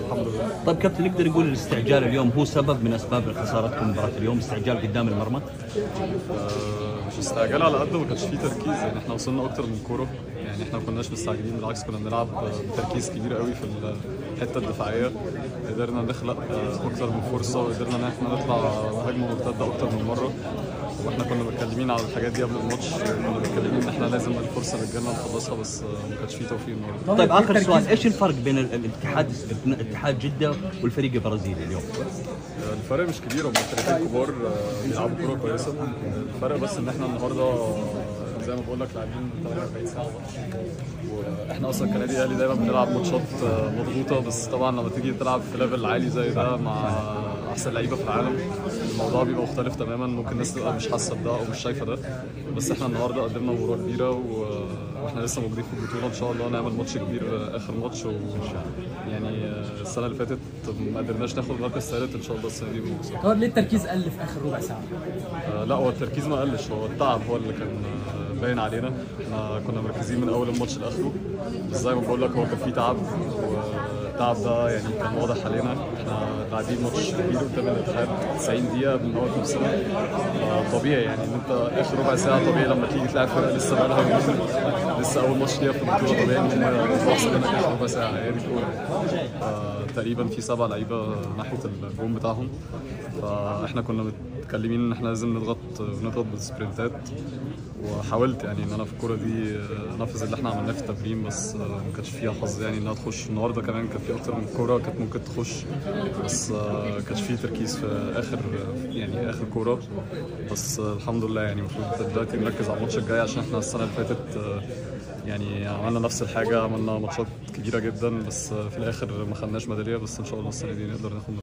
الحمد لله طيب كابتن نقدر نقول الاستعجال اليوم هو سبب من اسباب خسارتكم مباراه اليوم استعجال قدام المرمى آه، مش استعجال على قد ما كانش فيه تركيز يعني احنا وصلنا اكتر من كوره يعني احنا ما كناش مستعجلين بالعكس كنا بنلعب بتركيز كبير قوي في الحته الدفاعيه قدرنا نخلق آه، اكتر من فرصه وقدرنا ان احنا نطلع هجمه مرتده اكتر من مره واحنا كنا متكلمين على الحاجات دي قبل الماتش كنا متكلمين ان احنا لازم الفرصه اللي تجيلنا نخلصها بس آه، ما كانش فيه توفيق النهارده طيب اخر سؤال ايش الفرق بين ال- الاتحاد اتحاد جده والفريق البرازيلي اليوم؟ الفرق مش كبير هم فريقين كبار آه، بيلعبوا كوره كويسه الفرق بس ان احنا النهارده آه، زي ما بقول لك لاعبين 48 ساعه ماتش واحنا اصلا كنادي اهلي دايما بنلعب ماتشات آه، مضغوطه بس طبعا لما تيجي تلعب في ليفل عالي زي ده مع احسن لعيبه في العالم الموضوع بيبقى مختلف تماما ممكن الناس تبقى مش حاسه بده او مش شايفه ده بس احنا النهارده قدمنا مباراه كبيره و- واحنا لسه موجودين في البطوله ان شاء الله نعمل ماتش كبير آه، اخر ماتش و يعني آه، السنه اللي فاتت ما قدرناش ناخد المركز الثالث ان شاء الله السنه دي بنوصل. طب ليه التركيز قل في اخر ربع ساعه؟ آه، لا هو التركيز ما قلش هو التعب هو اللي كان آه، باين علينا احنا كنا مركزين من اول الماتش لاخره بس زي ما بقول لك هو كان فيه تعب والتعب ده يعني كان واضح علينا احنا لاعبين ماتش كبير قدام الاتحاد 90 دقيقه بنموت نفسنا آه، طبيعي يعني ان انت اخر ربع ساعه طبيعي لما تيجي تلعب فرقه لسه بقى لها يومين لسه اول ماتش ليها في البطوله طبيعي ان هم يخلصوا منك اخر ربع ساعه هي دي الكوره آه، تقريبا في سبع لعيبه ناحيه الجون بتاعهم فاحنا كنا متكلمين ان احنا لازم نضغط نضغط بالسبرنتات وحاولت يعني ان انا في الكوره دي آه، انفذ اللي احنا عملناه في التمرين بس آه، ما كانش فيها حظ يعني انها تخش النهارده كمان كان في اكتر من كوره كانت ممكن تخش بس آه، كانش فيه تركيز في اخر يعني اخر كوره بس آه، الحمد لله يعني المفروض دلوقتي نركز على الماتش الجاي عشان احنا السنه اللي فاتت آه، يعني عملنا نفس الحاجه عملنا ماتشات كبيره جدا بس آه، في الاخر ما خدناش ميداليه بس ان شاء الله السنه دي نقدر ناخد